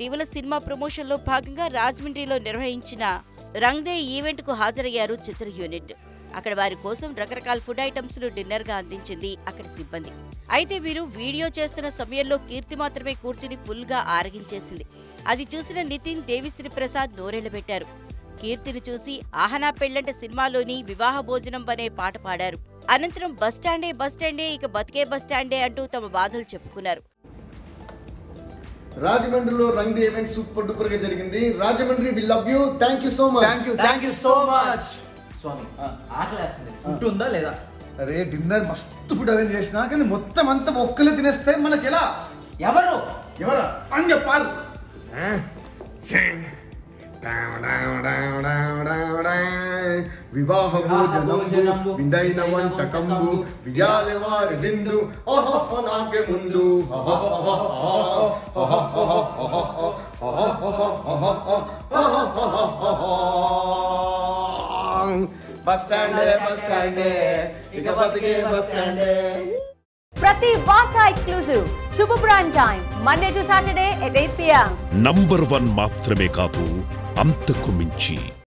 ఇటీవల సినిమా ప్రమోషన్లో భాగంగా రాజమండ్రిలో నిర్వహించిన రంగ్దే ఈవెంట్కు హాజరయ్యారు చిత్ర యూనిట్ అక్కడ వారి కోసం రకరకాల ఫుడ్ ఐటమ్స్ ను డిన్నర్ గా అందించింది అక్కడి సిబ్బంది అయితే వీరు వీడియో చేస్తున్న సమయంలో కీర్తి మాత్రమే కూర్చుని ఫుల్ గా ఆరగించేసింది అది చూసిన నితిన్ దేవిశ్రీ ప్రసాద్ నోరెళ్లబెట్టారు కీర్తిని చూసి ఆహనా పెళ్ళంట సినిమాలోని వివాహ భోజనం అనే పాట పాడారు అనంతరం బస్టాండే బస్టాండే ఇక బతికే బస్టాండే అంటూ తమ బాధలు చెప్పుకున్నారు రాజమండ్రిలో Rang De event super duper గా జరిగింది Rajahmundry we love you thank you so much thank you thank you so much స్వామి ఆ. ఆకలేస్తుంది ఫుడ్ ఉందా లేదా అరే డిన్నర్ మస్తు ఫుడ్ అరేంజ్ చేసిన కానీ మొత్తం అంతా ఒక్కలే తినేస్తే మనకి ఎలా ఎవరు ఎవరా అని చెప్పారు వివాహ భోజనంబు భోజనంబు, విందైన వంటకంబు వియాలి వారి విందు ఓహో నాకే ముందు బస్ స్టాండే బస్ స్టాండే ఇక బతికే బస్ స్టాండే ప్రతి వార్త exclusive super prime time Monday to Saturday at eight PM number one మాత్రమే కాదు అంతకు మించి